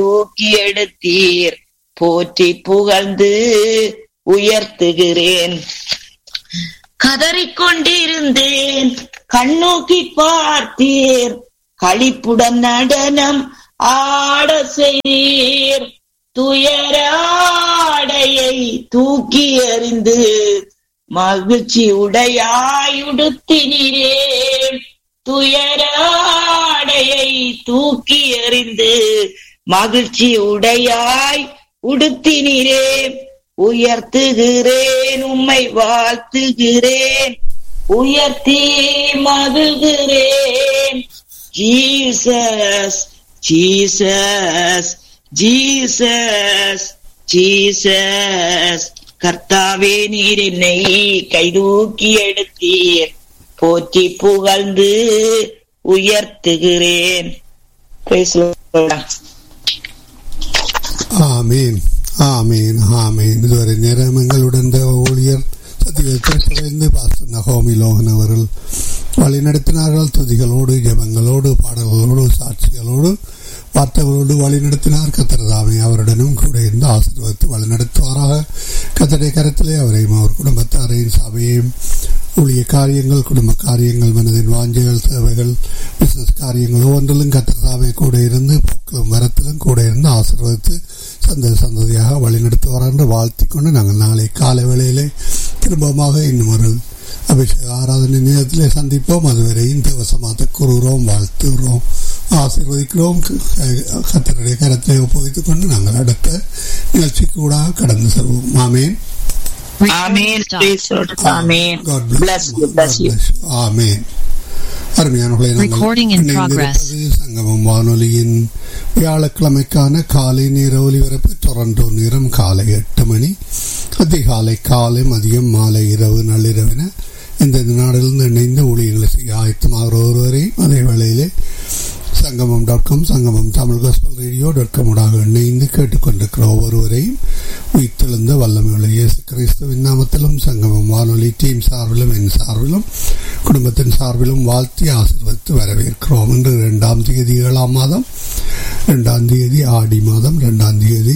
தூக்கி எடுத்தீர் போற்றி புகழ்ந்து உயர்த்துகிறேன் கதறிக்கொண்டிருந்தேன் கண்ணோக்கி பார்த்தீர் களிப்புடன் நடனம் ஆட செய்தீர் துயராடையை தூக்கி எறிந்து மகிழ்ச்சி உடையாயுடுத்தினீரே துயராடையை தூக்கி எறிந்து மகிழ்ச்சி உடையாய் உடுத்தினீரே உயர்த்துகிறேன் உம்மை வாழ்த்துகிறேன் உயர்த்தி மகிழ்கிறேன் ஜீசஸ் ஜீசஸ் ஜீசஸ் ஜீசஸ் கர்த்தாவே நீர் என்னை கைதூக்கி எடுத்தீர் போற்றி புகழ்ந்து உயர்த்துகிறேன் Praise the Lord. ஆமீன் ஆமீன் ஆமீன் இதுவரை நேரம் எங்களுடன் தேவ ஊழியர் சத்தியத்திலிருந்து பாஸ்டர் நகோமி லோகன் அவர்கள் வழிநடத்தினார்கள் துதிகளோடு ஜெபங்களோடு பாடல்களோடு சாட்சிகளோடு வார்த்தைகளோடு வழிநடத்தினார் கத்திரதாமை அவருடனும் கூட இருந்து ஆசீர்வதித்து வழிநடத்துவாராக கத்தடை கரத்திலே அவரையும் அவர் குடும்பத்தாரையும் சபையையும் ஊழிய காரியங்கள் குடும்ப காரியங்கள் மனதின் வாஞ்சைகள் தேவைகள் பிசினஸ் காரியங்கள் ஒவ்வொன்றிலும் கத்திரதாமை கூட இருந்து போக்கிலும் வரத்திலும் கூட இருந்து ஆசீர்வதித்து சந்ததி சந்ததியாக வழிநடத்துவார் என்று வாழ்த்திக் கொண்டு நாங்கள் நாளை காலை வேளையிலே திரும்பமாக இன்னும் ஒரு அபிஷேக ஆராதனை நேரத்திலே சந்திப்போம் அதுவரையும் தேவசமாத்த கூறுகிறோம் வாழ்த்துகிறோம் ஆசீர்வதிக்கிறோம் கத்தருடைய கரத்தை ஒப்புவித்துக் கொண்டு நாங்கள் அடுத்த நிகழ்ச்சிக்கு கூட கடந்து செல்வோம் ஆமேன் Amen. Praise the Lord. Amen. God bless, Bless you. Bless you. ஆமேன் அருமையானவர்களை நாங்கள் Recording in progress. இணைந்திருப்பது சங்கமம் வானொலியின் வியாழக்கிழமைக்கான காலை நேர ஒலிபரப்பு டொரண்டோ நேரம் காலை எட்டு மணி அதிகாலை காலை மதியம் மாலை இரவு நள்ளிரவின எந்தெந்த நாடுகளிலிருந்து இணைந்து ஊழியர்களை செய்ய ஆயத்தமாகிற ஒருவரையும் அதே வேளையிலே சங்கமம் dot com Sangamam Tamil gospel radio dot காமோடாக இணைந்து கேட்டுக்கொண்டிருக்கிற ஒவ்வொருவரையும் உயிர்த்தெழுந்த வல்லமையுள்ள இயேசு கிறிஸ்துவின் நாமத்திலும் சங்கமம் வானொலி டீம் சார்பிலும் என் சார்பிலும் குடும்பத்தின் சார்பிலும் வாழ்த்தி ஆசீர்வதித்து வரவேற்கிறோம் இன்று இரண்டாம் தேதி ஏழாம் மாதம் இரண்டாம் தேதி ஆடி மாதம் இரண்டாம் தேதி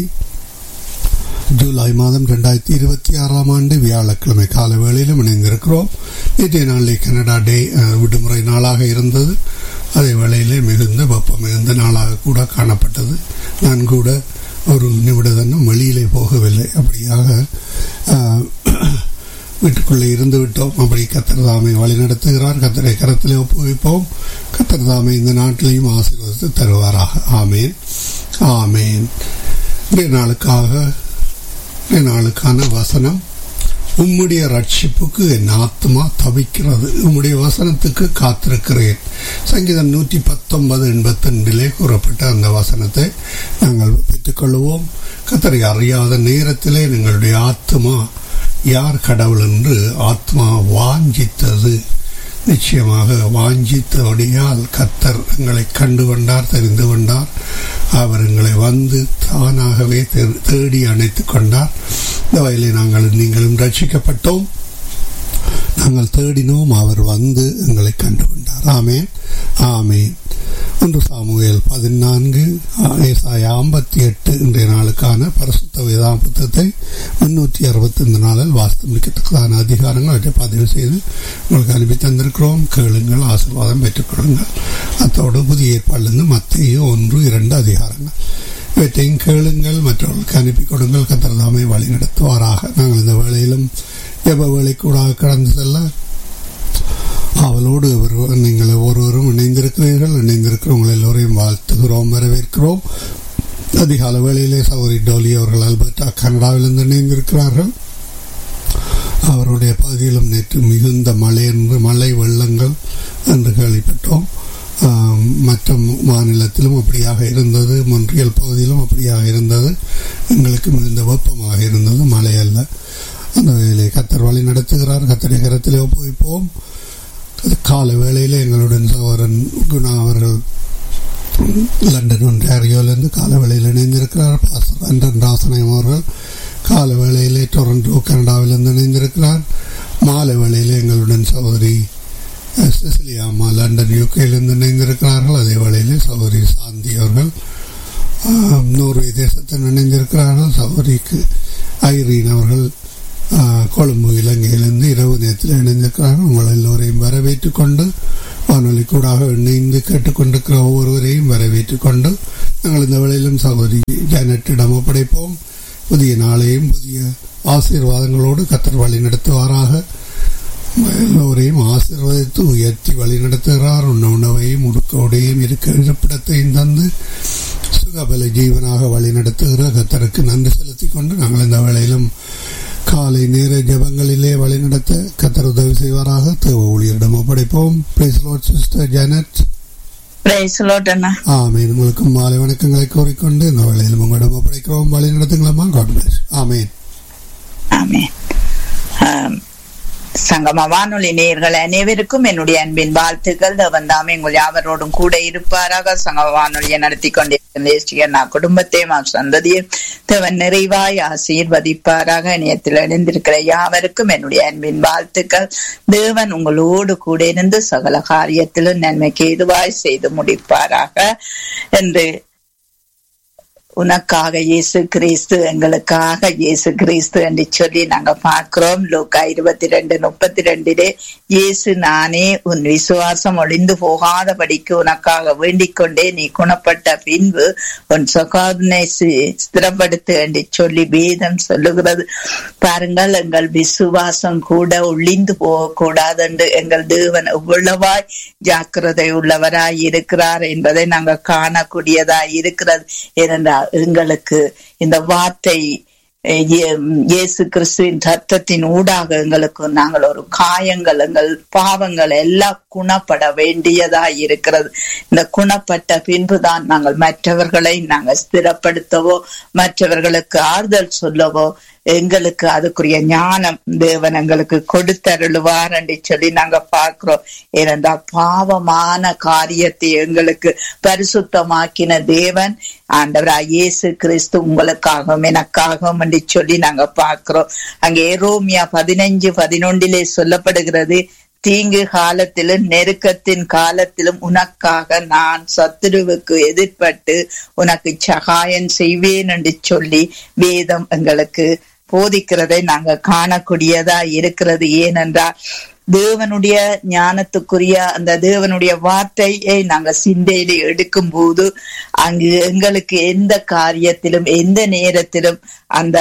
ஜூலை மாதம் ரெண்டாயிரத்தி இருபத்தி ஆறாம் ஆண்டு வியாழக்கிழமை கால வேளையிலும் இணைந்திருக்கிறோம் நேற்றைய நாளிலே கனடா டே அஹ், விடுமுறை நாளாக இருந்தது அதே வேளையிலே மிகுந்த வெப்பம் மிகுந்த நாளாக கூட காணப்பட்டது நான் கூட ஒரு நிமிடதன்னும் வெளியிலே போகவில்லை அப்படியாக அஹ், வீட்டுக்குள்ளே இருந்து விட்டோம் அப்படி கத்திரதாமை வழி நடத்துகிறார் கத்தரை கரத்திலே ஒப்புவிப்போம் கத்திரதாமை இந்த நாட்டிலையும் ஆசீர்வதித்து தருவாராக ஆமேன் ஆமேன் இன்றைய நாளுக்காக இன்றைய நாளுக்கான வசனம் உம்முடைய ரட்சிப்புக்கு என் ஆத்மா தவிக்கிறது உம்முடைய வசனத்துக்கு காத்திருக்கிறேன் சங்கீதம் நூற்றி பத்தொன்பது எண்பத்தி ரெண்டிலே கூறப்பட்ட அந்த வசனத்தை நாங்கள் பெற்றுக்கொள்வோம் கத்தரை அறியாத நேரத்திலே எங்களுடைய ஆத்மா யார் கடவுள் என்று ஆத்மா வாஞ்சித்தது நிச்சயமாக வாஞ்சித்தபடியால் கத்தர் எங்களை கண்டு கொண்டார் தெரிந்து கொண்டார் அவர் எங்களை வந்து தானாகவே தே- தேடி அணைத்துக் கொண்டார் இந்த வயலை நாங்கள் நீங்களும் ரட்சிக்கப்பட்டோம் நாங்கள் தேடினோம் அவர் வந்து எங்களை கண்டு கொண்டார் ஆமேன் ஆமேன் ஒன்று சாமுவேல் பதினான்கு ஏசாயா ஐம்பத்தி எட்டு இன்றைய நாளுக்கான பரிசுத்த வேதாம் புத்தகத்தை முன்னூற்றி அறுபத்தைந்து நாளில் வாஸ்து முடிக்கத்தக்கதான அதிகாரங்கள் அவற்றை பதிவு செய்து உங்களுக்கு அனுப்பி தந்திருக்கிறோம் கேளுங்கள் ஆசீர்வாதம் பெற்றுக்கொள்ளுங்கள் அத்தோடு புதிய ஏற்பாடிலிருந்து மத்திய ஒன்று இரண்டு அதிகாரங்கள் இவற்றையும் கேளுங்கள் மற்றவர்களுக்கு அனுப்பி கொடுங்கள் கத்திரதாமை வழி நடத்துவாராக நாங்கள் இந்த வேளையிலும் ஜெப வேலைக்கூடாக கடந்து செல்ல அவளோடு ஒருவர் நீங்கள் ஒவ்வொருவரும் இணைந்திருக்கிறீர்கள் இணைந்திருக்கிற உங்கள் எல்லோரையும் வாழ்த்துகிறோம் வரவேற்கிறோம் அதிகால வேளையிலே சௌரி டோலி அவர்கள் அல்பர்டா கனடாவிலிருந்து இணைந்திருக்கிறார்கள் அவருடைய பகுதியிலும் நேற்று மிகுந்த மழை என்று மழை வெள்ளங்கள் என்று கேள்விப்பட்டோம் ஆம், மற்ற மாநிலத்திலும் அப்படியாக இருந்தது மொன்றியல் பகுதியிலும் அப்படியாக இருந்தது எங்களுக்கு மிகுந்த வெப்பமாக இருந்தது மழை அல்ல அந்த வேலையை கத்தர் வழி நடத்துகிறார் கத்தரை கரத்திலே ஒப்புவிப்போம் கால வேளையிலே எங்களுடன் சகோதரன் குணா அவர்கள் லண்டன் ஒன்றாரியோவிலிருந்து கால வேளையில் இணைந்திருக்கிறார் பாஸ்டர் அண்டன் ராசனயம் அவர்கள் கால வேளையிலே டொரண்டோ கனடாவிலிருந்து இணைந்திருக்கிறார் மாலை வேளையிலே எங்களுடன் சகோதரி அஹ், சிசிலியா அம்மா லண்டன் யூகேலிருந்து இணைந்திருக்கிறார்கள் அதே வேளையிலே சகோதரி சாந்தி அவர்கள் ஆம், நோர்வே தேசத்தில் இணைந்திருக்கிறார்கள் சௌரிக்கு ஐரீன் அவர்கள் ஆ, கொழும்பு இலங்கையிலிருந்து இரவு நேரத்தில் இணைந்திருக்கிறார்கள் உங்கள் எல்லோரையும் வரவேற்றுக் கொண்டு வானொலி கூடாக இணைந்து கேட்டுக்கொண்டிருக்கிற ஒவ்வொருவரையும் வரவேற்றுக் கொண்டு நாங்கள் இந்த வேளையிலும் சகோதரி ஜானட்டிடம் ஒப்படைப்போம் புதிய நாளையும் புதிய ஆசீர்வாதங்களோடு கத்தர் வழி நடத்துவாராக எல்லோரையும் ஆசீர்வதித்து உயர்த்தி வழி நடத்துகிறார் உண்ண உணவையும் உடுக்க உடையும் இருக்க இருப்பிடத்தையும் தந்து சுகபல ஜீவனாக வழி நடத்துகிற கத்தருக்கு நன்றி செலுத்திக் கொண்டு நாங்கள் இந்த வேளையிலும் காலை நேர ஜபங்களிலே வழி நடத்த கத்தர் உதவி செய்வாராக தேவ ஊழியரிடம் ஒப்படைப்போம் praise Lord sister Janet praise Lord அண்ணா ஆமேன் உங்களுக்கும் மாலை வணக்கங்களை கூறிக்கொண்டு இந்த வேளையிலும் உங்களிடம் ஒப்படைக்கிறோம் வழி நடத்துங்களா காட் பிளஸ் ஆமேன் ஆமென் ஆம். சங்கம வானொலி நேயர்கள் அனைவருக்கும் என்னுடைய அன்பின் வாழ்த்துக்கள் தேவன் தாமே உங்கள் யாவரோடும் கூட இருப்பாராக சங்கம வானொலியை நடத்தி கொண்டிருக்கிற நான் குடும்பத்தையும் அவர் சந்ததியும் தேவன் நிறைவாய் ஆசீர்வதிப்பாராக இணையத்தில் இணைந்திருக்கிற யாவருக்கும் என்னுடைய அன்பின் வாழ்த்துக்கள் தேவன் உங்களோடு கூட இருந்து சகல காரியத்திலும் நன்மைக்கு ஏதுவாய் செய்து முடிப்பாராக என்று உனக்காக இயேசு கிறிஸ்து எங்களுக்காக இயேசு கிறிஸ்து என்று சொல்லி நாங்க பார்க்கிறோம் லூக்கா இருபத்தி ரெண்டு முப்பத்தி ரெண்டிலே இயேசு நானே உன் விசுவாசம் ஒளிந்து போகாதபடிக்கு உனக்காக வேண்டிக் கொண்டே நீ குணப்பட்ட பின்பு உன் சொகாதனை ஸ்திரப்படுத்து என்று சொல்லி வேதம் சொல்லுகிறது பாருங்கள் எங்கள் விசுவாசம் கூட ஒளிந்து போகக்கூடாது என்று எங்கள் தேவன் எவ்வளவாய் ஜாக்கிரதை உள்ளவராய் இருக்கிறார் என்பதை நாங்கள் காணக்கூடியதாய் இருக்கிறது ஏனென்றால் எங்களுக்கு இந்த வார்த்தை அஹ், இயே- இயேசு கிறிஸ்துவின் ரத்தத்தின் ஊடாக எங்களுக்கு நாங்கள் ஒரு காயங்கள் எங்கள் பாவங்கள் எல்லாம் குணப்பட வேண்டியதாய் இருக்கிறது இந்த குணப்பட்ட பின்புதான் நாங்கள் மற்றவர்களை நாங்கள் ஸ்திரப்படுத்தவோ மற்றவர்களுக்கு ஆறுதல் சொல்லவோ எங்களுக்கு அதுக்குரிய ஞானம் தேவன் எங்களுக்கு கொடுத்தருளுவார் என்று சொல்லி நாங்க பார்க்கிறோம் ஏனென்றால் பாவமான காரியத்தை எங்களுக்கு பரிசுத்தமாக்கின தேவன் ஆண்டவராய் இயேசு கிறிஸ்து உங்களுக்காகவும் எனக்காகவும் என்று சொல்லி நாங்க பார்க்கிறோம் அங்கே ரோமியா பதினஞ்சு பதினொன்றிலே சொல்லப்படுகிறது தீங்கு காலத்திலும் நெருக்கத்தின் காலத்திலும் உனக்காக நான் சத்துருவுக்கு எதிர்ப்பட்டு உனக்கு சகாயம் செய்வேன் என்று சொல்லி வேதம் எங்களுக்கு போதிக்கிறதை நாங்க காணக்கூடியதா இருக்கிறது ஏனென்றால் தேவனுடைய ஞானத்துக்குரிய அந்த தேவனுடைய வார்த்தையை நாங்க சிந்தையில எடுக்கும் போது அங்கு எங்களுக்கு எந்த காரியத்திலும் எந்த நேரத்திலும் அந்த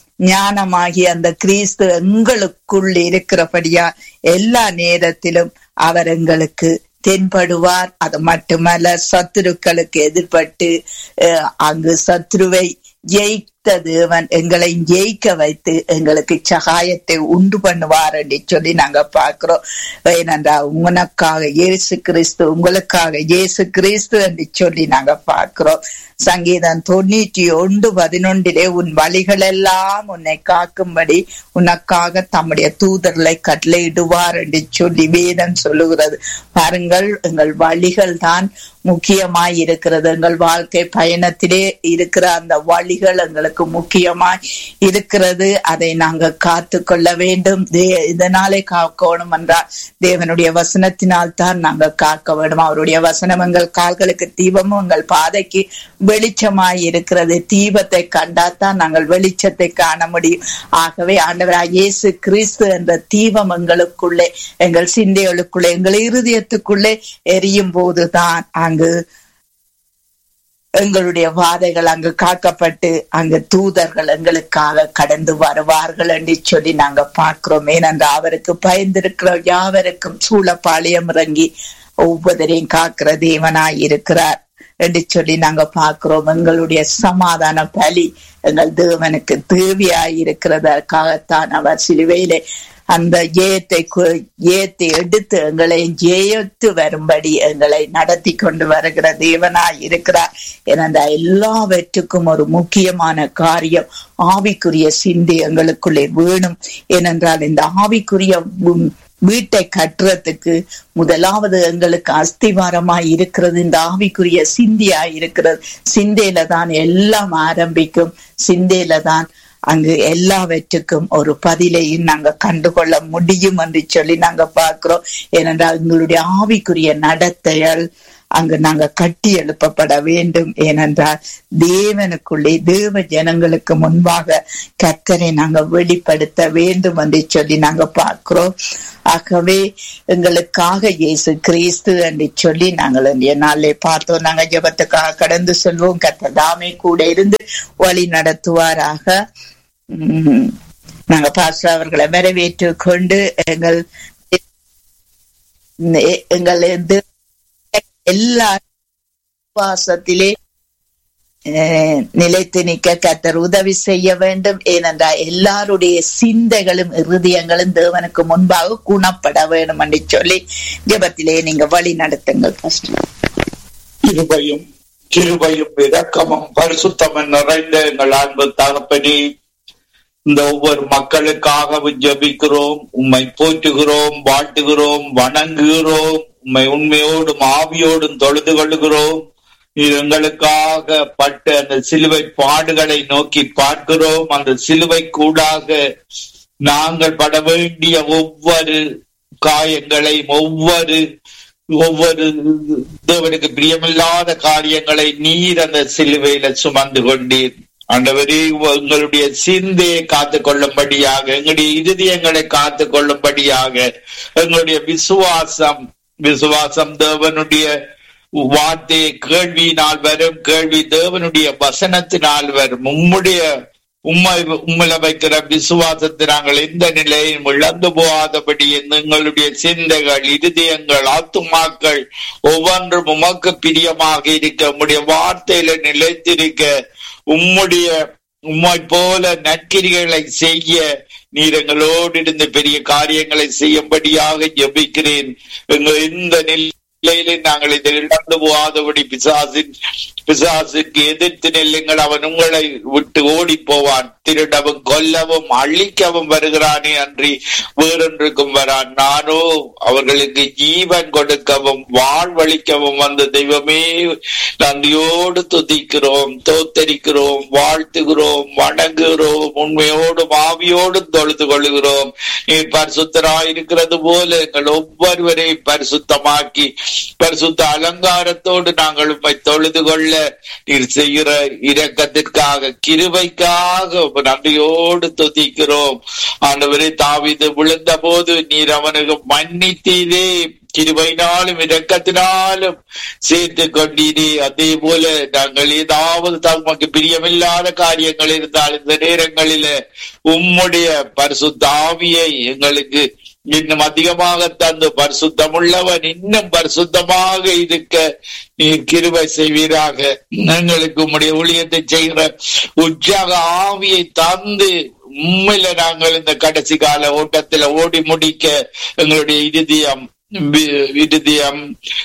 ஞானமாகி அந்த கிறிஸ்து எங்களுக்குள் இருக்கிறபடியா எல்லா நேரத்திலும் அவர் எங்களுக்கு தென்படுவார் அது மட்டுமல்ல சத்துருக்களுக்கு எதிர்பட்டு அஹ், அங்கு சத்ருவை ஜெயித்த தேவன் எங்களை ஜெயிக்க வைத்து எங்களுக்கு சகாயத்தை உண்டு பண்ணுவார் என்று சொல்லி நாங்க பார்க்கிறோம் ஏனென்றால் உனக்காக இயேசு கிறிஸ்து உங்களுக்காக இயேசு கிறிஸ்து என்று சொல்லி நாங்க பார்க்கிறோம் சங்கீதம் தொண்ணூற்றி ஒன்று பதினொன்றிலே உன் வழிகள் எல்லாம் உன்னை காக்கும்படி உனக்காக தம்முடைய தூதர்களை கட்டளையிடுவார் என்று சொல்லி வேதம் சொல்லுகிறது பாருங்கள் எங்கள் வழிகள் தான் முக்கியமாய் இருக்கிறது எங்கள் வாழ்க்கை பயணத்திலே இருக்கிற அந்த வழிகள் எங்களுக்கு முக்கியமாய் இருக்கிறது அதை நாங்க காத்து கொள்ள வேண்டும் தே- இதனாலே காக்கணும் என்றால் தேவனுடைய வசனத்தினால் தான் நாங்க காக்க வேண்டும் அவருடைய வசனம் எங்கள் கால்களுக்கு தீபமும் எங்கள் பாதைக்கு வெளிச்சமாய் இருக்கிறது தீபத்தை கண்டாதான் நாங்கள் வெளிச்சத்தை காண முடியும் ஆகவே ஆண்டவராய் இயேசு கிறிஸ்து என்ற தீபம் எங்களுக்குள்ளே எங்கள் சிந்தைகளுக்குள்ளே எங்கள் இருதயத்துக்குள்ளே எரியும் போதுதான் அங்கு எங்களுடைய வாதைகள் அங்கு காக்கப்பட்டு அங்கு தூதர்கள் எங்களுக்காக கடந்து வருவார்கள் என்று சொல்லி நாங்க பார்க்கிறோம் ஏனென்றால் அவருக்கு பயந்திருக்கிற யாவருக்கும் சூழப்பாளையம் இறங்கி ஒவ்வொருவரையும் காக்கிற தேவனாய் இருக்கிறார் என்று சொல்லி நாங்க பார்க்கிறோம் எங்களுடைய சமாதான பலி எங்கள் தேவனுக்கு தேவையாய் இருக்கிறதற்காகத்தான் அவர் சிலுவையிலே அந்த ஜெயத்தை கு- ஜெயத்தை எடுத்து எங்களை ஜெயித்து வரும்படி எங்களை நடத்தி கொண்டு வருகிற தேவனாய் இருக்கிறார் ஏனென்றால் எல்லாவற்றுக்கும் ஒரு முக்கியமான காரியம் ஆவிக்குரிய சிந்தை எங்களுக்குள்ளே வேணும் ஏனென்றால் இந்த ஆவிக்குரிய உம் வீட்டை கட்டுறதுக்கு முதலாவது எங்களுக்கு அஸ்திவாரமாய் இருக்கிறது இந்த ஆவிக்குரிய சிந்தியா இருக்கிறது சிந்தையில தான் எல்லாம் ஆரம்பிக்கும் சிந்தையில தான் அங்கு எல்லாவற்றுக்கும் ஒரு பதிலையும் நாங்க கண்டுகொள்ள முடியும் என்று சொல்லி நாங்க பார்க்கிறோம் ஏனென்றால் எங்களுடைய ஆவிக்குரிய நடத்தைகள் அங்கு நாங்க கட்டி எழுப்பப்பட வேண்டும் ஏனென்றால் தேவனுக்குள்ளே தேவ ஜனங்களுக்கு முன்பாக கர்த்தரை நாங்க வெளிப்படுத்த வேண்டும் என்று சொல்லி நாங்க பார்க்கிறோம் ஆகவே எங்களுக்காக இயேசு கிறிஸ்து என்று சொல்லி நாங்கள் இன்றைய நாளிலே பார்த்தோம் நாங்க ஜெபத்துக்காக கடந்து செல்வோம் கர்த்தர் தாமே கூட இருந்து வழி நடத்துவாராக உம் நாங்க பாஸ்டர் அவர்களை வரவேற்று கொண்டு எங்கள் எங்கள் இது எல்லா விசுவாசத்திலே அஹ், நிலைத்து நிற்க கர்த்தர் உதவி செய்ய வேண்டும் ஏனென்றால் எல்லாருடைய சிந்தைகளும் இருதயங்களும் தேவனுக்கு முன்பாக குணப்பட வேண்டும் என்று சொல்லி ஜெபத்திலே நீங்க வழி நடத்துங்கள் first. கிருபையும் கிருபையும் இரக்கமும் பரிசுத்தமும் நிறைந்த எங்கள் அன்பு தகப்பனே இந்த ஒவ்வொரு மக்களுக்காகவும் ஜெபிக்கிறோம் உம்மை போற்றுகிறோம் வாழ்த்துகிறோம் வணங்குகிறோம் உம்மை உண்மையோடும் ஆவியோடும் தொழுது கொள்ளுகிறோம் நீர் எங்களுக்காக பட்ட அந்த சிலுவை பாடுகளை நோக்கி பார்க்கிறோம் அந்த சிலுவை கூடாக நாங்கள் பட வேண்டிய ஒவ்வொரு காயங்களையும் ஒவ்வொரு ஒவ்வொரு தேவனுக்கு பிரியமில்லாத காரியங்களை நீர் அந்த சிலுவையில சுமந்து கொண்டீர் ஆண்டவரே எங்களுடைய சிந்தையை காத்துக் கொள்ளும்படியாக எங்களுடைய இருதயங்களை காத்துக் கொள்ளும்படியாக எங்களுடைய விசுவாசம் விசுவாசம் தேவனுடைய வார்த்தை கேள்வியினால் வரும் கேள்வி தேவனுடைய வசனத்தினால் வரும் உம்முடைய உம்மை உம்மில வைக்கிற விசுவாசத்தை நாங்கள் எந்த நிலையும் இழந்து போகாதபடி எங்களுடைய சிந்தைகள் இருதயங்கள் ஆத்துமாக்கள் ஒவ்வொன்றும் உமக்கு பிரியமாக இருக்க உம்முடைய வார்த்தையில நிலைத்திருக்க உம்முடைய உம்மை போல நற்கிரிகளை செய்ய நீர் எங்களோடு இருந்து பெரிய காரியங்களை செய்யும்படியாக ஜெபிக்கிறேன் எங்கள் இந்த நிலையிலே நாங்கள் இதில் இழந்து போகாதபடி பிசாசின் பிசாசுக்கு எதிர்த்து நெல்லுங்கள் அவன் உங்களை விட்டு ஓடி போவான் திருடவும் கொல்லவும் அழிக்கவும் வருகிறானே அன்றி வேறொன்றுக்கும் வரான் நானோ அவர்களுக்கு ஜீவன் கொடுக்கவும் வாழ்வழிக்கவும் வந்த தெய்வமே நன்றியோடு துதிக்கிறோம் தோத்தரிக்கிறோம் வாழ்த்துகிறோம் வணங்குகிறோம் உண்மையோடும் ஆவியோடும் தொழுது கொள்கிறோம் நீர் பரிசுத்தராயிருக்கிறது போல எங்கள் ஒவ்வொருவரையும் பரிசுத்தமாக்கி பரிசுத்த அலங்காரத்தோடு நாங்கள் உம்மை தொழுது கொள்ள நீர் செய்கிற இரக்கத்திற்காக கிருபைக்காக நன்றியோடு துதிக்கிறோம் ஆண்டவரே தாவிது விழுந்த போது நீர் அவனுக்கு மன்னித்தீரே கிருபையினாலும் இரக்கத்தினாலும் சேர்த்து கொண்டீரே அதே போல நாங்கள் ஏதாவது தமக்கு பிரியமில்லாத காரியங்கள் இருந்தால் இந்த நேரங்களில உம்முடைய பரிசுத்த ஆவியை எங்களுக்கு இன்னும் அதிகமாக தந்து பரிசுத்தமுள்ளவன் இன்னும் பரிசுத்தமாக இருக்க நீர் கிருபை செய்வீராக எங்களுக்கு உம்முடைய ஊழியத்தை செய்கிற உற்சாக ஆவியை தந்து உண்மையில நாங்கள் இந்த கடைசி கால ஓட்டத்துல ஓடி முடிக்க எங்களுடைய இருதயம் வி- இருதயம்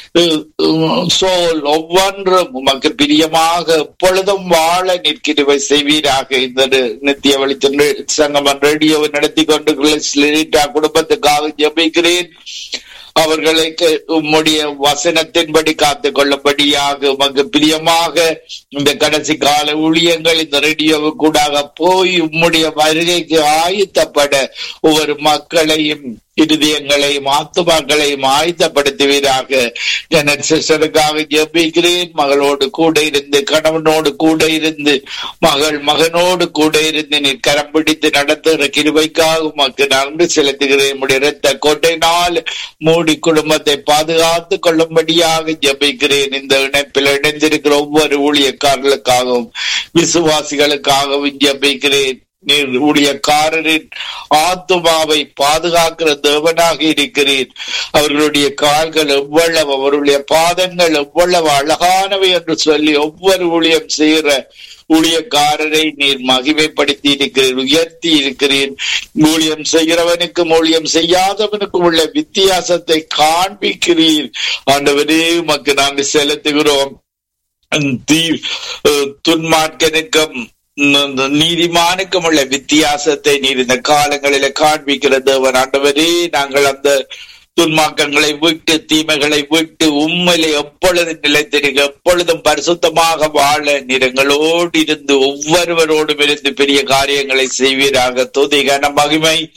அஹ், சோல் ஒவ்வொன்றும் உமக்கு பிரியமாக எப்பொழுதும் வாழ நிற்கிறவை செய்வீராக இந்த நித்திய வெளிச்சம் சங்கமம் ரேடியோவை நடத்தி கொண்டு ஸ்லிரிட்டா குடும்பத்துக்காக ஜெபிக்கிறேன் அவர்களை க- உம்முடைய வசனத்தின்படி காத்துக் கொள்ளும்படியாக உமக்கு பிரியமாக இந்த கடைசி கால ஊழியங்கள் இந்த ரேடியோவு கூடாக போய் உம்முடைய வருகைக்கு ஆயத்தப்பட ஒவ்வொரு மக்களையும் இருதயங்களையும் ஆத்துமாக்களையும் ஆயத்தப்படுத்துவீராக ஜனத் சிஸ்டருக்காக ஜெபிக்கிறேன் மகளோடு கூட இருந்து கணவனோடு கூட இருந்து மகள் மகனோடு கூட இருந்து நீர் கரம் பிடித்து நடத்துகிற கிருபைக்காக உமக்கு நன்றி செலுத்துகிறேன் உடைய இரத்த கோட்டையினால் மூடி குடும்பத்தை பாதுகாத்துக் கொள்ளும்படியாக ஜெபிக்கிறேன் இந்த இணைப்பில் இணைந்திருக்கிற ஒவ்வொரு ஊழியக்காரர்களுக்காகவும் விசுவாசிகளுக்காகவும் ஜெபிக்கிறேன் நீர் ஊழியக்காரரின் ஆத்துமாவை பாதுகாக்கிற தேவனாக இருக்கிறீர் அவர்களுடைய கால்கள் எவ்வளவு அவருடைய பாதங்கள் எவ்வளவு அழகானவை என்று சொல்லி ஒவ்வொரு ஊழியம் செய்கிற ஊழியக்காரரை நீர் மகிமைப்படுத்தி இருக்கிறீர் உயர்த்தி இருக்கிறீர் ஊழியம் செய்கிறவனுக்கும் ஊழியம் செய்யாதவனுக்கும் உள்ள வித்தியாசத்தை காண்பிக்கிறீர் ஆண்டவரே உமக்கு நாங்கள் செலுத்துகிறோம் தீ அஹ் துன்மார்க்கனுக்கும் இந்த நீதிமானுக்கும் உள்ள வித்தியாசத்தை நீர் இந்த காலங்களில காண்பிக்கிற தேவன் ஆண்டவரே நாங்கள் அந்த துன்மாக்கங்களை விட்டு தீமைகளை விட்டு உண்மையிலே எப்பொழுதும் நிலைத்திருக்க எப்பொழுதும் பரிசுத்தமாக வாழ நிறங்களோடு இருந்து ஒவ்வொருவரோடும் இருந்து பெரிய காரியங்களை செய்வீராக துதி கன மகிமை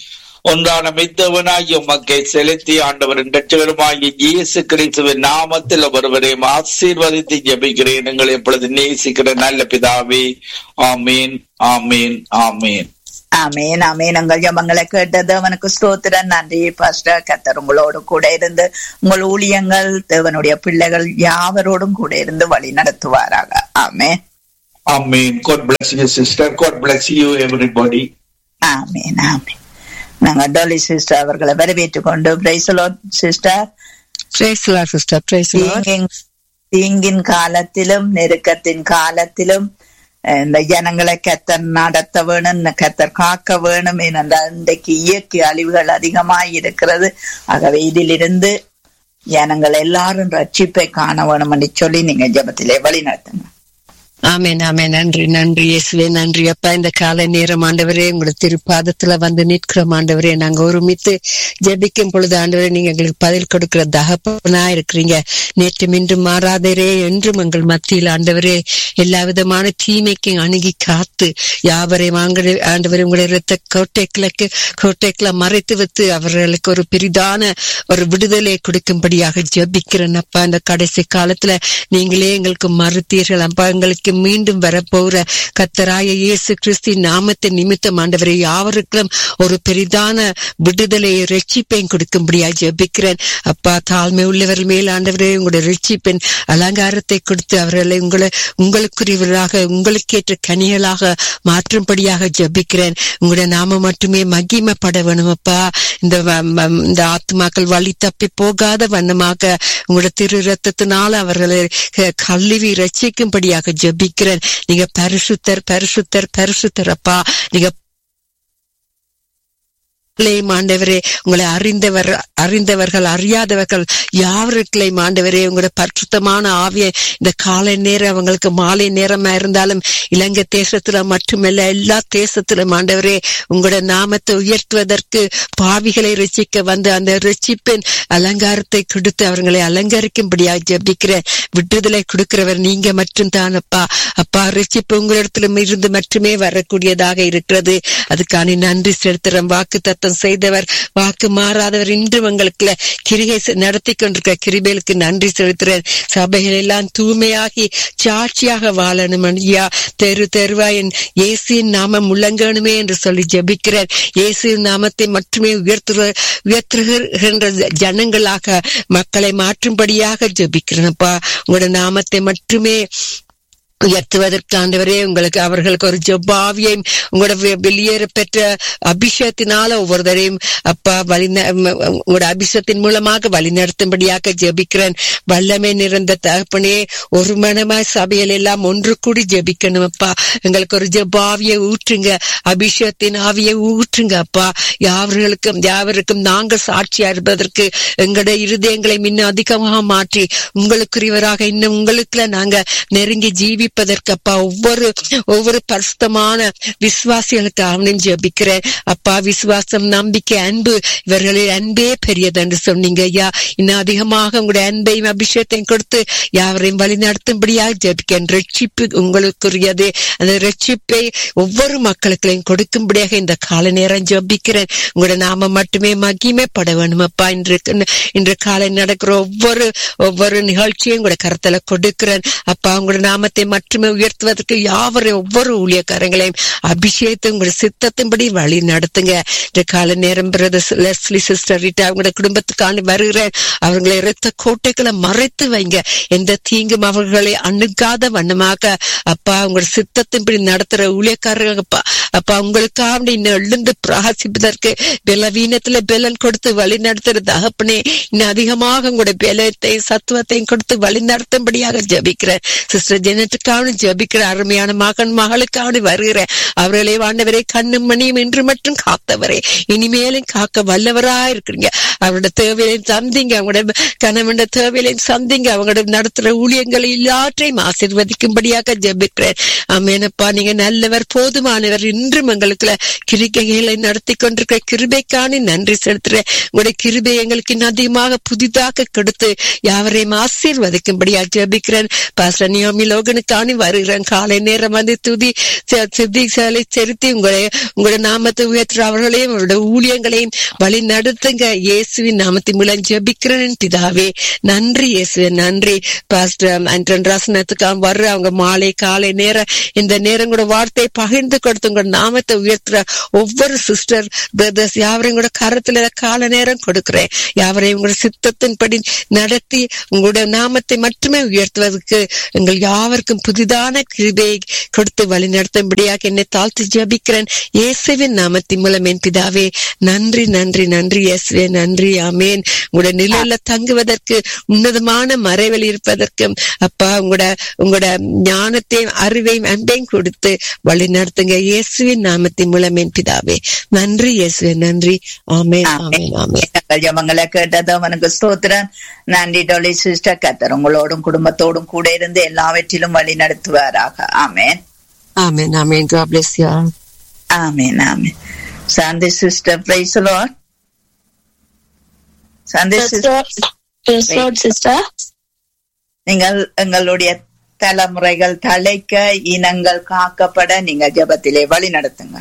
ஒன்றான மெத்தவனாகிய உமக்கை செலுத்தி ஆண்டவரின் ரட்சகருமாகிய இயேசு கிறிஸ்துவின் நாமத்தில் ஒருவரையும் ஆசீர்வதித்து ஜெபிக்கிறேன் எங்களை எப்பொழுது நேசிக்கிற நல்ல பிதாவே ஆமீன் ஆமீன் ஆமீன் ஆமேன் ஆமேன் உங்கள் ஜபங்களை கேட்டது அவனுக்கு ஸ்தோத்திரம் நன்றி பாஸ்டர் கத்தர் உங்களோடு கூட இருந்து உங்கள் ஊழியங்கள் தேவனுடைய பிள்ளைகள் யாவரோடும் கூட இருந்து வழி நடத்துவாராக ஆமேன் ஆமீன் God bless you sister God bless you everybody ஆமேன் ஆமேன் நாங்க டோலி சிஸ்டர் அவர்களை வரவேற்றுக் கொண்டு பிரைசலோ sister Praise the Lord, sister. Praise the Lord. தீங்கின் தீங்கின் காலத்திலும் நெருக்கத்தின் காலத்திலும் அஹ், இந்த ஜனங்களை கத்தர் நடத்த வேணும் இந்த கத்தர் காக்க வேணும் ஏனென்றால் இன்றைக்கு இயற்கை அழிவுகள் அதிகமாய் இருக்கிறது ஆகவே இதிலிருந்து ஜனங்கள் எல்லாரும் ரட்சிப்பை காண வேணும் என்று சொல்லி நீங்க ஜெபத்திலே வழி நடத்துங்க ஆமென் ஆமென் நன்றி நன்றி இயேசுவே நன்றி அப்பா இந்த காலை நேரம் ஆண்டவரே உங்களோட திருப்பாதத்துல வந்து நிற்கிறோம் ஆண்டவரே நாங்க ஒருமித்து ஜெபிக்கும் பொழுது ஆண்டவரே நீங்க எங்களுக்கு பதில் கொடுக்கிற தகப்பனா இருக்கிறீங்க நேற்று மீண்டும் மாறாதரே என்றும் எங்கள் மத்தியில் ஆண்டவரே எல்லா விதமான தீமைக்கும் அணுகி காத்து யாவரையும் ஆண்டு ஆண்டவரே உங்களுடைய இரத்த கோட்டைகளுக்கு கோட்டைக்குள்ள மறைத்து வைத்து அவர்களுக்கு ஒரு பெரிதான ஒரு விடுதலை கொடுக்கும்படியாக ஜெபிக்கிறேன் அப்பா இந்த கடைசி காலத்துல நீங்களே எங்களுக்கு மறுத்தீர்கள் அப்பா எங்களுக்கு மீண்டும் வரப்போற கத்தராய இயேசு கிறிஸ்து நாமத்தை நிமித்தம் ஆண்டவரை யாவருக்கும் ஒரு பெரிதான விடுதலையை ரட்சிப்பையும் கொடுக்கும்படியா ஜெபிக்கிறேன் அப்பா தாழ்மை உள்ளவர்கள் மேல் ஆண்டவரே உங்களுடைய ரட்சிப்பின் அலங்காரத்தை கொடுத்து அவர்களை உங்களை உங்களுக்குரியவர்களாக உங்களுக்கேற்ற கனிகளாக மாற்றும்படியாக ஜெபிக்கிறேன் உங்களுடைய நாம மட்டுமே மகிமைப்பட வேணும் அப்பா இந்த வ- ம- இந்த ஆத்மாக்கள் வழி தப்பி போகாத வண்ணமாக உங்களோட திரு ரத்தத்தினால அவர்களை அஹ், கழுவி ரட்சிக்கும்படியாக ஜெபிக்கிறேன் நீங்க பரிசுத்தர் பரிசுத்தர் பரிசுத்தர் அப்பா நீங்க பிள்ளையும் ஆண்டவரே உங்களை அறிந்தவர் அறிந்தவர்கள் அறியாதவர்கள் யாவருக்களையும் ஆண்டவரே உங்களோட பரிசுத்தமான ஆவியை இந்த காலை நேரம் அவங்களுக்கு மாலை நேரமா இருந்தாலும் இலங்கை தேசத்துல மட்டுமல்ல எல்லா தேசத்திலும் ஆண்டவரே உங்களோட நாமத்தை உயர்த்துவதற்கு பாவிகளை ரசிக்க வந்து அந்த ரட்சிப்பின் அலங்காரத்தை கொடுத்து அவர்களை அலங்கரிக்கும்படியா ஜெபிக்கிறேன் விடுதலை கொடுக்கிறவர் நீங்க மட்டும் தானப்பா அப்பா ரட்சிப்பு உங்களிடத்திலும் இருந்து மட்டுமே வரக்கூடியதாக இருக்கிறது அதுக்கான நன்றி செலுத்துறோம் வாக்கு தத்தம் செய்தவர் வாக்கு மாறாதவர் இன்று உங்களுக்கு கிரிகை செ- நடத்தி கொண்டிருக்க கிருபைகளுக்கு நன்றி செலுத்துறேன் சபைகள் எல்லாம் தூய்மையாகி சாட்சியாக வாழணும் ஐயா தெரு தெருவாயின் இயேசுவின் நாமம் முழங்கணுமே என்று சொல்லி ஜெபிக்கிறேன் இயேசுவின் நாமத்தை மட்டுமே உயர்த்துற உயர்த்துகின்ற ஜனங்களாக மக்களை மாற்றும்படியாக ஜெபிக்கிறேன்ப்பா உங்களோட நாமத்தை மட்டுமே உயர்த்துவதற்கு ஆண்டவரே உங்களுக்கு அவர்களுக்கு ஒரு ஜொப்பாவியையும் உங்களோட வெ- வெளியேற பெற்ற அபிஷேகத்தினால ஒவ்வொருத்தரையும் அப்பா வழி ந- ம- உங்களோட அபிஷேகத்தின் மூலமாக வழி நடத்தும்படியாக ஜெபிக்கிறேன் வல்லமை நிறைந்த தகப்பனே ஒரு மனமாய் சபையில் எல்லாம் ஒன்று கூடி ஜெபிக்கணும் அப்பா எங்களுக்கு ஒரு ஜெபாவியை ஊற்றுங்க அபிஷேகத்தின் ஆவியை ஊற்றுங்க அப்பா யாவர்களுக்கும் யாவருக்கும் நாங்கள் சாட்சியா இருப்பதற்கு எங்களுடைய இருதயங்களை இன்னும் அதிகமாக மாற்றி உங்களுக்குரியவராக இன்னும் உங்களுக்குள்ள நாங்க நெருங்கி ஜீவிப்பதற்கு அப்பா ஒவ்வொரு ஒவ்வொரு பரிசுத்தமான விசுவாசிகளுக்கு அவனையும் ஜெபிக்கிறேன் அப்பா விசுவாசம் நம்பிக்கை அன்பு இவர்களின் அன்பே பெரியது என்று சொன்னீங்க ஐயா இன்னும் அதிகமாக உங்களுடைய அன்பையும் அபிஷேகத்தையும் கொடுத்து யாவரையும் வழி நடத்தும்படியாக ஜெபிக்கிறேன் ரட்சிப்பு உங்களுக்குரியது அந்த ரட்சிப்பை ஒவ்வொரு மக்களுக்களையும் கொடுக்கும்படியாக இந்த கால நேரம் ஜெபிக்கிறேன் உங்களோட நாம மட்டுமே மகிமைப்பட வேணும் அப்பா இன்று இன்று காலை நடக்கிற ஒவ்வொரு ஒவ்வொரு நிகழ்ச்சியும் கூட கருத்துல கொடுக்கிறேன் அப்பா உங்களோட நாமத்தை மட்டுமே உயர்த்துவதற்கு யாவரை ஒவ்வொரு ஊழியக்காரங்களையும் அபிஷேகத்தை உங்களோட சித்தத்தின்படி வழி நடத்துங்க இந்த கால நேரம் பிரதர் லெஸ்லி சிஸ்டர் ரீட்டா அவங்களோட குடும்பத்துக்கான வருகிறேன் அவங்களை இரத்த கோட்டைகளை மறைத்து வைங்க எந்த தீங்கும் அவர்களை அணுகாத வண்ணமாக அப்பா உங்களோட சித்தத்தின்படி நடத்துற ஊழியக்காரர்கள் அப்பா அப்பா உங்களுக்காக இன்னும் எழுந்து பிரகாசிப்பதற்கு பலவீனத்துல பலன் கொடுத்து வழி நடத்துற தகப்பனே இன்னும் அதிகமாக உங்களோட பலத்தையும் சத்துவத்தையும் கொடுத்து வழி நடத்தும்படியாக ஜபிக்கிறேன் சிஸ்டர் ஜெனட்டுக்காக ஜபிக்கிற அருமையான மகன் மகளுக்காக வருகிறேன் அவர்களை வாண்டவரை கண்ணும் மணியும் என்று மட்டும் காத்தவரே இனிமேலும் காக்க வல்லவரா இருக்கிறீங்க அவரோட தேவையிலையும் சந்திங்க அவங்களோட கணவனோட தேவையிலையும் சந்திங்க அவங்களோட நடத்துற ஊழியங்களை எல்லாற்றையும் ஆசீர்வதிக்கும்படியாக ஜெபிக்கிறேன் ஆமேனப்பா நீங்க நல்லவர் போதுமானவர் இன்றும் எங்களுக்கு கிரிக்கைகளை நடத்தி கொண்டிருக்கிற கிருபைக்கான நன்றி செலுத்துறேன் உங்களுடைய கிருபை எங்களுக்கு இன்னும் அதிகமாக புதிதாக கொடுத்து யாவரையும் ஆசீர்வதிக்கும்படியாக ஜெபிக்கிறேன் பாஸ்டர் நியோமி லோகனுக்கு சாணி வருகிறேன் காலை நேரம் வந்து துதி செ- துதிகளை செலுத்தி உங்களை உங்களுடைய நாமத்தை உயர்த்துற அவர்களையும் அவருடைய ஊழியங்களையும் வழி நடத்துங்க இயேசுவின் நாமத்தின் மூலம் ஜெபிக்கிறேன் பிதாவே நன்றி இயேசுவே நன்றி பாஸ்டர் அன்றன் ரசனத்துக்காக வர்ற அவங்க மாலை காலை நேரம் இந்த நேரம் கூட வார்த்தையை பகிர்ந்து கொடுத்து உங்க நாமத்தை உயர்த்துற ஒவ்வொரு சிஸ்டர் பிரதர்ஸ் யாவரையும் கூட கரத்துல கால நேரம் கொடுக்கிறேன் யாவரையும் உங்களோட சித்தத்தின்படி நடத்தி உங்களுடைய நாமத்தை மட்டுமே உயர்த்துவதற்கு எங்கள் யாவருக்கும் புதிதான கிருபையை கொடுத்து வழி நடத்தும்படியாக என்னை தாழ்த்தி ஜெபிக்கிறேன் இயேசுவின் நாமத்தின் மூலம் என் பிதாவே நன்றி நன்றி நன்றி இயேசுவே நன்றி ஆமேன் உங்களோட நிலையில தங்குவதற்கு உன்னதமான மறைவில் இருப்பதற்கும் அப்பா உங்களோட உங்களோட ஞானத்தையும் அறிவையும் அன்பையும் கொடுத்து வழி நடத்துங்க இயேசுவின் நாமத்தின் மூலம் என் பிதாவே நன்றி இயேசுவே நன்றி ஆமேன் ஆமேன் ஆமேன் எங்கள் ஜெபங்களை கேட்டது அவனுக்கு ஸ்தோத்திரன் நன்றி டொலி சிஸ்டர் கத்தர் உங்களோடும் குடும்பத்தோடும் கூட இருந்து எல்லாவற்றிலும் வழி நடத்துவாராக amen amen amen God bless you all. Amen amen Shanthi sister praise Lord Shanthi Praise sister Lord. Praise Lord, sister. நீங்கள் எங்களுடைய தலைமுறைகள் தலைக்க இனங்கள் காக்கப்பட நீங்க ஜெபத்திலே வழி நடத்துங்க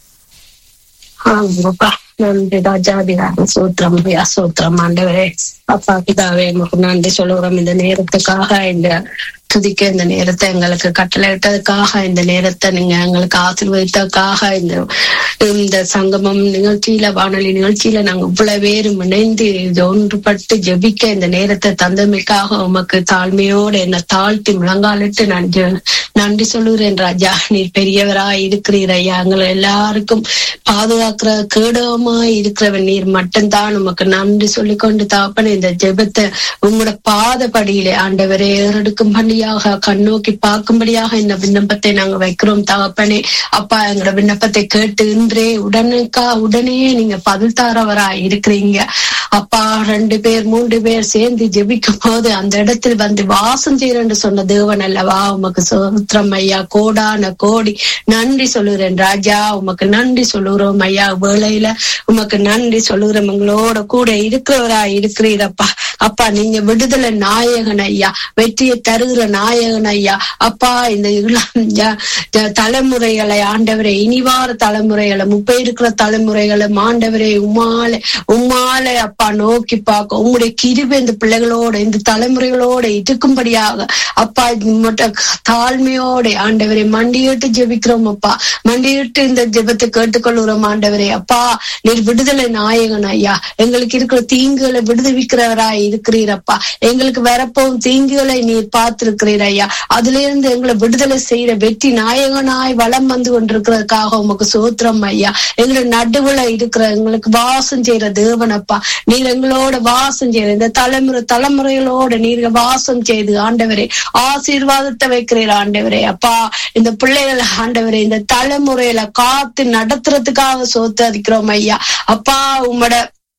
ஆமாப்பா நன்றி ராஜாபிராம சூத்திரம் ஐயா சூத்திரம் ஆண்டவரே அப்பா பிதாவே உமக்கு நன்றி சொல்லுகிறோம் இந்த நேரத்துக்காக இந்த துதிக்க இந்த நேரத்தை எங்களுக்கு கட்டளையிட்டதுக்காக இந்த நேரத்தை நீங்க எங்களுக்கு ஆசீர்வதித்ததுக்காக இந்த இந்த சங்கமம் நிகழ்ச்சியில வானொலி நிகழ்ச்சியில நாங்க இவ்வளவு பேரும் இணைந்து இது ஒன்றுபட்டு ஜெபிக்க இந்த நேரத்தை தந்தமைக்காக உமக்கு தாழ்மையோடு என்ன தாழ்த்தி முழங்காலிட்டு நான் ஜெ- நன்றி சொல்லுகிறேன் ராஜா நீர் பெரியவராய் இருக்கிறீர் ஐயா எங்களை எல்லாருக்கும் பாதுகாக்கிற கேடகமாய் இருக்கிறவன் நீர் மட்டும்தான் உமக்கு நன்றி சொல்லிக்கொண்டு தாப்பன இந்த ஜெபத்தை உங்களோட பாதப்படியிலே ஆண்டவரே ஏறெடுக்கும் பண்ணியாக கண்ணோக்கி பார்க்கும்படியாக இந்த விண்ணப்பத்தை நாங்க வைக்கிறோம் தகப்பனே அப்பா எங்களோட விண்ணப்பத்தை கேட்டு இன்றே உடனுக்கா உடனே நீங்க பதில் தாரவராய் இருக்கிறீங்க அப்பா ரெண்டு பேர் மூன்று பேர் சேர்ந்து ஜெபிக்கும் போது அந்த இடத்தில் வந்து வாசம் செய்யறேன்னு சொன்ன தேவன் அல்லவா உமக்கு சோத்திரம் ஐயா கோடான கோடி நன்றி சொல்லுகிறேன் ராஜா உமக்கு நன்றி சொல்லுகிறோம் ஐயா வேளையில உமக்கு நன்றி சொல்லுகிறோம் உங்களோட கூட இருக்கிறவரா இருக்கிறீரப்பா அப்பா நீங்க விடுதலை நாயகன் ஐயா வெற்றியை தருகிற நாயகன் ஐயா அப்பா இந்த இளம் ஜ- ஜ- தலைமுறைகளை ஆண்டவரே இனிவார தலைமுறைகளை முப்ப இருக்கிற தலைமுறைகளை ஆண்டவரே உமாலே உம்மாலே அப்பா நோக்கி பார்க்க உங்களுடைய கிருபை இந்த பிள்ளைகளோட இந்த தலைமுறைகளோட இருக்கும்படியாக அப்பா இது மட்டும் தாழ்மையோட ஆண்டவரே மண்டியிட்டு ஜெபிக்கிறோம் அப்பா மண்டியிட்டு இந்த ஜெபத்தை கேட்டுக்கொள்கிறோம் ஆண்டவரே அப்பா நீர் விடுதலை நாயகன் ஐயா எங்களுக்கு இருக்கிற தீங்குகளை விடுவிக்கிறவராய் இருக்கிறீரப்பா எங்களுக்கு வரப்போகும் தீங்குகளை நீர் பார்த்திருக்கிறீர் ஐயா அதுல இருந்து எங்களை விடுதலை செய்யற வெற்றி நாயகனாய் வலம் வந்து கொண்டிருக்கிறதுக்காக உமக்கு சோத்திரம் ஐயா எங்களோட நடுவுல இருக்கிற எங்களுக்கு வாசம் செய்யற தேவனப்பா நீர் எங்களோட வாசம் செய்யற இந்த தலைமுறை தலைமுறைகளோட நீர் வாசம் செய்து ஆண்டவரே ஆசீர்வாதத்தை வைக்கிறீர் ஆண்டவரே அப்பா இந்த பிள்ளைகள் ஆண்டவரே இந்த தலைமுறையில காத்து நடத்துறதுக்காக சோத்தரிக்கிறோம் ஐயா அப்பா உம்மோட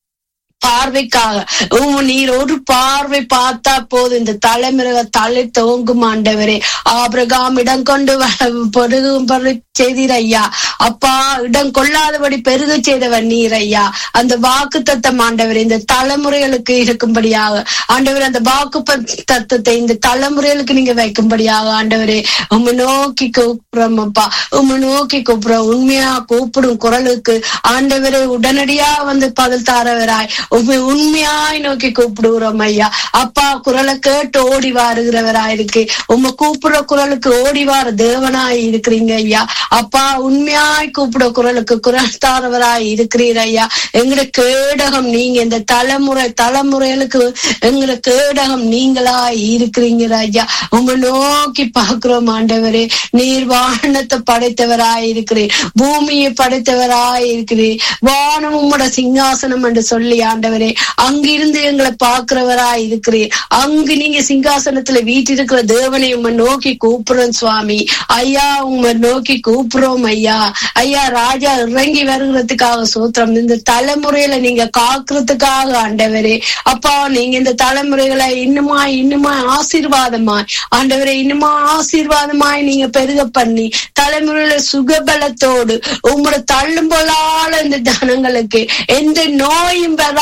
பார்வைக்காக உம் நீர் ஒரு பார்வை பார்த்தா போதும் இந்த தலைமுறை தலை தோங்கும் ஆண்டவரே ஆபிரகாம் இடம் கொண்டு வ- பெருகும்படி செய்தீர் ஐயா அப்பா இடம் கொள்ளாதபடி பெருக செய்தவர் நீர் ஐயா அந்த வாக்கு தத்தம் ஆண்டவர் இந்த தலைமுறைகளுக்கு இருக்கும்படியாக ஆண்டவர் அந்த வாக்கு தத்தத்தை இந்த தலைமுறைகளுக்கு நீங்க வைக்கும்படியாக ஆண்டவரே உம்மை நோக்கி கூப்பிடுறோம் அப்பா உம்மை நோக்கி கூப்பிடுறோம் உண்மையா கூப்பிடும் குரலுக்கு ஆண்டவரே உடனடியா வந்து பதில் தாரவராய் உண்மை உண்மையாய் நோக்கி கூப்பிடுகிறோம் ஐயா அப்பா குரலை கேட்டு ஓடி வாருகிறவராய் இருக்கு உம்மை கூப்பிடுற குரலுக்கு ஓடி வார தேவனாய் இருக்கிறீங்க ஐயா அப்பா உண்மையாய் கூப்பிட குரலுக்கு குரல் தாரவராய் இருக்கிறீர் ஐயா எங்கட கேடகம் நீங்க இந்த தலைமுறை தலைமுறைகளுக்கு எங்கட கேடகம் நீங்களாய் இருக்கிறீங்க ஐயா உங்க நோக்கி பார்க்கிறோம் ஆண்டவரே நீர் வானத்தை படைத்தவராய் இருக்கிறீர் பூமியை படைத்தவராய் இருக்கிறீர் வானம் உம்மோட சிங்காசனம் என்று சொல்லி ஆண்டவரே அங்கிருந்து எங்களை பார்க்கிறவராய் இருக்கிறீர் அங்கு நீங்க சிங்காசனத்துல வீட்டிருக்கிற தேவனை உம்மை நோக்கி கூப்பிடுறோம் சுவாமி ஐயா உம்மை நோக்கி கூப்பிடுறோம் ஐயா ஐயா ராஜா இறங்கி வருகிறதுக்காக சூத்திரம் இந்த தலைமுறையில நீங்க காக்குறதுக்காக ஆண்டவரே அப்பா நீங்க இந்த தலைமுறைகளை இன்னுமா இன்னுமா ஆசீர்வாதமாய் ஆண்டவரே இன்னுமா ஆசீர்வாதமாய் நீங்க பெருக பண்ணி தலைமுறையில சுகபலத்தோடு உங்களோட தள்ளும் போலால இந்த ஜனங்களுக்கு எந்த நோயும் வரா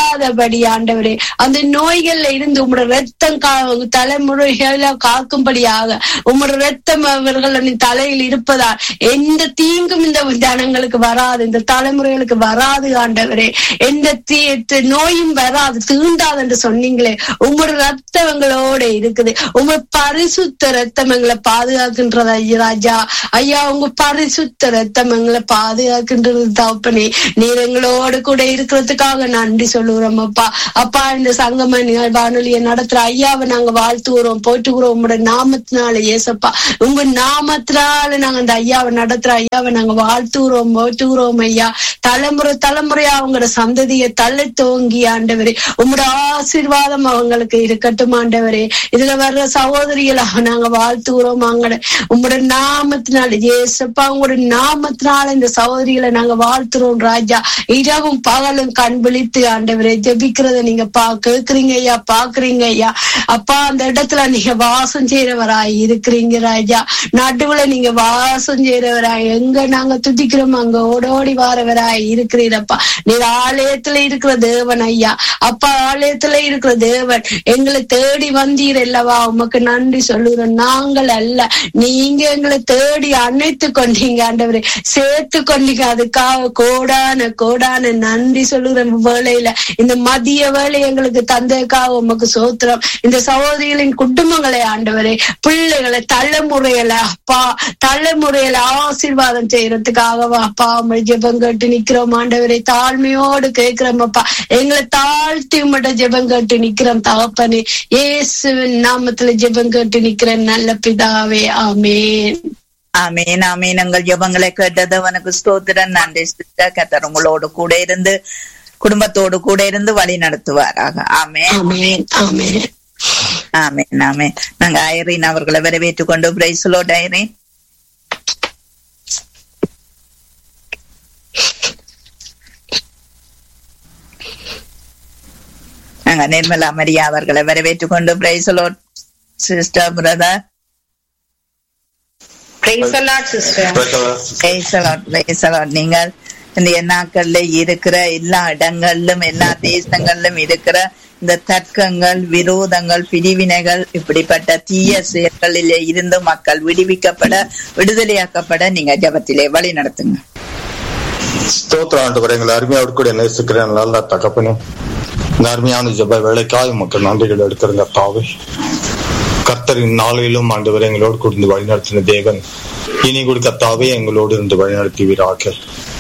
வராதபடி ஆண்டவரே அந்த நோய்கள்ல இருந்து உங்களோட ரத்தம் கா- தலைமுறைகளை காக்கும்படியாக உங்களோட ரத்தம் அவர்களின் தலையில் இருப்பதால் எந்த தீங்கும் இந்த ஜனங்களுக்கு வராது இந்த தலைமுறைகளுக்கு வராது ஆண்டவரே எந்த தீ தி- நோயும் வராது தீண்டாது என்று சொன்னீங்களே உங்களோட ரத்தம் எங்களோட இருக்குது உங்க பரிசுத்த ரத்தம் எங்களை பாதுகாக்கின்றது ஐயா ராஜா ஐயா உங்க பரிசுத்த ரத்தம் எங்களை பாதுகாக்கின்றது தகப்பனே நீர் எங்களோடு கூட இருக்கிறதுக்காக நன்றி சொல்லுகிறோம் அப்பா அப்பா இந்த சங்கம நிகழ் வானொலியை நடத்துற ஐயாவை நாங்க வாழ்த்துகிறோம் போற்றுகிறோம் உங்களோட நாமத்தினால ஏசப்பா உங்க நாமத்தினால நாங்க அந்த ஐயாவை நடத்துற ஐயாவை நாங்க வாழ்த்துகிறோம் போற்றுகிறோம் ஐயா தலைமுறை தலைமுறையா அவங்களோட சந்ததியை தள்ள தோங்கி ஆண்டவரே உங்களோட ஆசீர்வாதம் அவங்களுக்கு இருக்கட்டும் ஆண்டவரே இதுல வர்ற சகோதரிகளாக நாங்க வாழ்த்துகிறோம் அங்கட உங்களோட நாமத்தினால ஏசப்பா உங்களோட நாமத்தினால இந்த சகோதரிகளை நாங்க வாழ்த்துறோம் ராஜா இரவும் பகலும் கண் விழித்து ஆண்டவரே ஜெபிக்கிறத நீங்க பா கேக்குறீங்க ஐயா பாக்குறீங்க ஐயா அப்பா அந்த இடத்துல நீங்க வாசம் செய்யறவராய் இருக்கிறீங்க ராஜா நடுவுல நீங்க வாசம் செய்யறவராய் எங்க நாங்க துதிக்கிறோம் அங்க ஓடோடி வாரவராய் இருக்கிறீரப்பா நீர் ஆலயத்துல இருக்கிற தேவன் ஐயா அப்பா ஆலயத்துல இருக்கிற தேவன் எங்களை தேடி வந்தீர் அல்லவா உமக்கு நன்றி சொல்லுகிறோம் நாங்கள் அல்ல நீங்க எங்களை தேடி அணைத்து கொண்டீங்க ஆண்டவரே சேர்த்து கொண்டீங்க அதுக்காக கோடான கோடான நன்றி சொல்லுகிற வேளையில இந்த மதிய வேலை எங்களுக்கு தந்ததுக்காக உமக்கு சோத்திரம் இந்த சகோதரிகளின் குடும்பங்களை ஆண்டவரே பிள்ளைகளை தலைமுறையில அப்பா தலைமுறையில ஆசீர்வாதம் செய்யறதுக்காக அப்பா உங்களை ஜெபம் கேட்டு நிக்கிறோம் ஆண்டவரே தாழ்மையோடு கேட்கிறோம் அப்பா எங்களை தாழ்த்தி உம்மட்ட ஜெபம் கேட்டு நிக்கிறோம் தகப்பனே இயேசுவின் நாமத்துல ஜெபம் கேட்டு நிக்கிறேன் நல்ல பிதாவே ஆமேன் ஆமீன் ஆமீன் எங்கள் ஜெபங்களை கேட்டது அவனுக்கு ஸ்தோத்திரன் நன்றி சிஸ்டர் கத்தர் உங்களோடு கூட இருந்து குடும்பத்தோடு கூட இருந்து வழி நடத்துவாராக ஆமேன் ஆமேன் ஆமேன் ஆமேன் ஆமேன் நாங்க ஐரீன் அவர்களை வரவேற்றுக் கொண்டு பிரைஸ்லோ ஐரீன் நாங்க நிர்மலா மரியா அவர்களை வரவேற்றுக் கொண்டு பிரைஸ்லோ sister brother Praise the Lord, sister. பேசலாம் பேசலாம் நீங்கள் இந்த நாட்கள்ல இருக்கிற எல்லா இடங்களிலும் எல்லா தேசங்களிலும் இருக்கிற இந்த தர்க்கங்கள் விரோதங்கள் பிரிவினைகள் இப்படிப்பட்ட தீய செயல்களில் இருந்து மக்கள் விடுவிக்கப்பட விடுதலையாக்கப்பட நீங்க ஜபத்திலே வழி நடத்துங்க ஸ்தோத்திரம் ஆண்டவர் எங்களை அருமையோடு கூட நேசிக்கிறேன் நல்ல தகப்பனே இந்த அருமையான ஜெப வேலைக்காய் மக்கள் நன்றிகள் எடுத்திருந்த தாவே கர்த்தரின் நாளிலும் ஆண்டவர் எங்களோடு கூர்ந்து வழிநடத்தின தேவன் இனி கூட கத்தாவே எங்களோடு இருந்து வழிநடத்துவீராக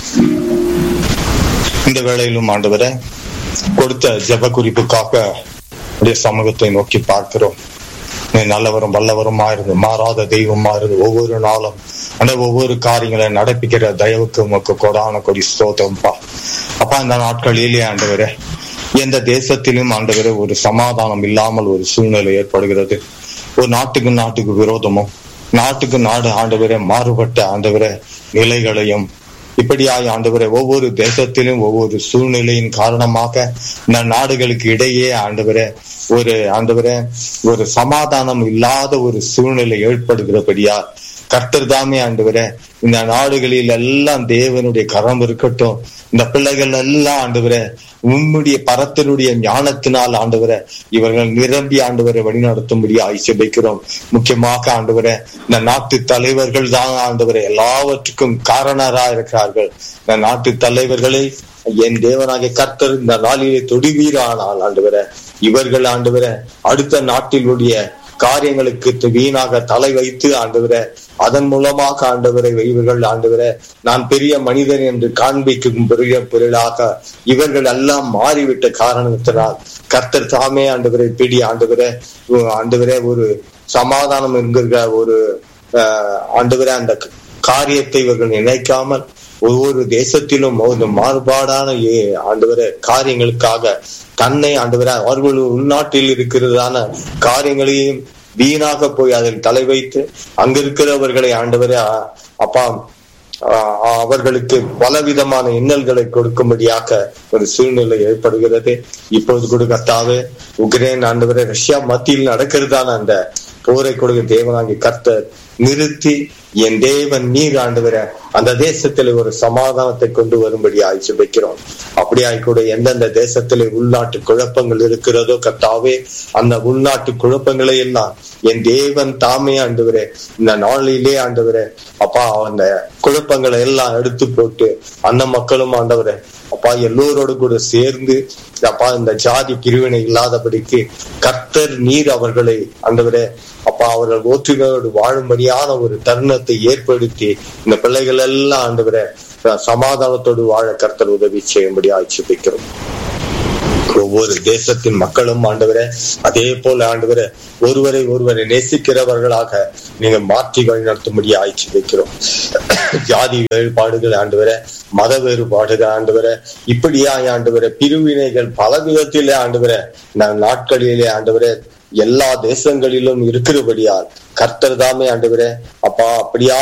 இந்த வேளையிலும் ஆண்டவரை கொடுத்த ஜெப குறிப்புக்காக உடைய சமூகத்தை நோக்கி பார்க்கிறோம் நீ நல்லவரும் வல்லவருமா இருந்து மாறாத தெய்வமா இருந்து ஒவ்வொரு நாளும் அந்த ஒவ்வொரு காரியங்களை நடப்பிக்கிற தயவுக்கு உமக்கு கொடான கொடி ஸ்தோத்திரம்ப்பா அப்பா இந்த நாட்களிலே ஆண்டவரே எந்த தேசத்திலும் ஆண்டவரே ஒரு சமாதானம் இல்லாமல் ஒரு சூழ்நிலை ஏற்படுகிறது ஒரு நாட்டுக்கு நாட்டுக்கு விரோதமும் நாட்டுக்கு நாடு ஆண்டவரே மாறுபட்ட ஆண்டவரே நிலைகளையும் இப்படியாய் ஆண்டவரே ஒவ்வொரு தேசத்திலும் ஒவ்வொரு சூழ்நிலையின் காரணமாக இந்த நாடுகளுக்கு இடையே ஆண்டவரே ஒரு ஆண்டவரே ஒரு சமாதானம் இல்லாத ஒரு சூழ்நிலை ஏற்படுகிறபடியா கர்த்தர் தாமே ஆண்டவரே இந்த நாடுகளில் எல்லாம் தேவனுடைய கரம் இருக்கட்டும் இந்த பிள்ளைகள் எல்லாம் ஆண்டவரே உம்முடைய பரத்தினுடைய ஞானத்தினால் ஆண்டவரை இவர்கள் நிரம்பி ஆண்டவரை வழிநடத்தும்படி ஆய்ச்சபிக்கிறோம் முக்கியமாக ஆண்டவரை இந்த நாட்டு தலைவர்கள் தான் ஆண்டவரை எல்லாவற்றுக்கும் காரணரா இருக்கிறார்கள் இந்த நாட்டு தலைவர்களை என் தேவனாகிய கர்த்தர் இந்த நாளிலே தொடுவீரானால் ஆண்டவரை இவர்கள் ஆண்டவரை அடுத்த நாட்டிலுடைய காரியங்களுக்கு வீணாக தலை வைத்து ஆண்டவரை அதன் மூலமாக ஆண்டவரை இவர்கள் ஆண்டவரை நான் பெரிய மனிதன் என்று காண்பிக்கும் பெரிய பொருளாக இவர்கள் எல்லாம் மாறிவிட்ட காரணத்தினால் கர்த்தர் தாமே ஆண்டவரை பிடி ஆண்டவரை ஆண்டவரே ஒரு சமாதானம் என்கிற ஒரு ஆண்டவரை அந்த காரியத்தை இவர்கள் நினைக்காமல் ஒவ்வொரு தேசத்திலும் ஒரு மாறுபாடான ஆண்டவர காரியங்களுக்காக தன்னை ஆண்டவர அவர்கள் உள்நாட்டில் இருக்கிறதான காரியங்களையும் வீணாக போய் அதில் தலை வைத்து அங்க இருக்கிறவர்களை ஆண்டவர அப்பா அவர்களுக்கு பலவிதமான இன்னல்களை கொடுக்கும்படியாக ஒரு சூழ்நிலை ஏற்படுகிறது இப்பொழுது கூட கத்தாவே உக்ரைன் ஆண்டவரை ரஷ்யா மத்தியில் நடக்கிறதான அந்த போரை கொடுக்க தேவனாகி கர்த்தர் நிறுத்தி என் தேவன் நீர் ஆண்டவரை அந்த தேசத்துல ஒரு சமாதானத்தை கொண்டு வரும்படி ஆய்ச்சி வைக்கிறோம் அப்படியாய் கூட எந்தெந்த தேசத்திலே உள்நாட்டு குழப்பங்கள் இருக்கிறதோ கத்தாவே அந்த உள்நாட்டு குழப்பங்களை எல்லாம் என் தேவன் தாமே ஆண்டவரே இந்த நாளிலே ஆண்டவரே அப்பா அந்த குழப்பங்களை எல்லாம் எடுத்து போட்டு அந்த மக்களும் ஆண்டவரே அப்பா எல்லோரோடு கூட சேர்ந்து அப்பா இந்த ஜாதி பிரிவினை இல்லாதபடிக்கு கர்த்தர் நீர் அவர்களை ஆண்டவரே அப்பா அவர்கள் ஒற்றுமையோடு வாழும்படியான ஒரு தருணத்தை ஏற்படுத்தி இந்த பிள்ளைகள் எல்லாம் ஆண்டவரே சமாதானத்தோடு வாழ கர்த்தர் உதவி செய்யும்படி ஆட்சிப்பிக்கிறோம் ஒவ்வொரு தேசத்தின் மக்களும் ஆண்டவரே அதே போல ஆண்டவரே ஒருவரை ஒருவரை நேசிக்கிறவர்களாக நீங்க மாற்றி வழிநடத்தும்படி ஆய்ச்சி வைக்கிறோம் ஜாதி வேறுபாடுகள் ஆண்டவர மத வேறுபாடுகள் ஆண்டவர இப்படியா ஆண்டவர பிரிவினைகள் பல விதத்திலே ஆண்டவர நாட்களிலே ஆண்டவர எல்லா தேசங்களிலும் இருக்கிறபடியால் கர்த்தர் தாமே ஆண்டவரே அப்பா அப்படியா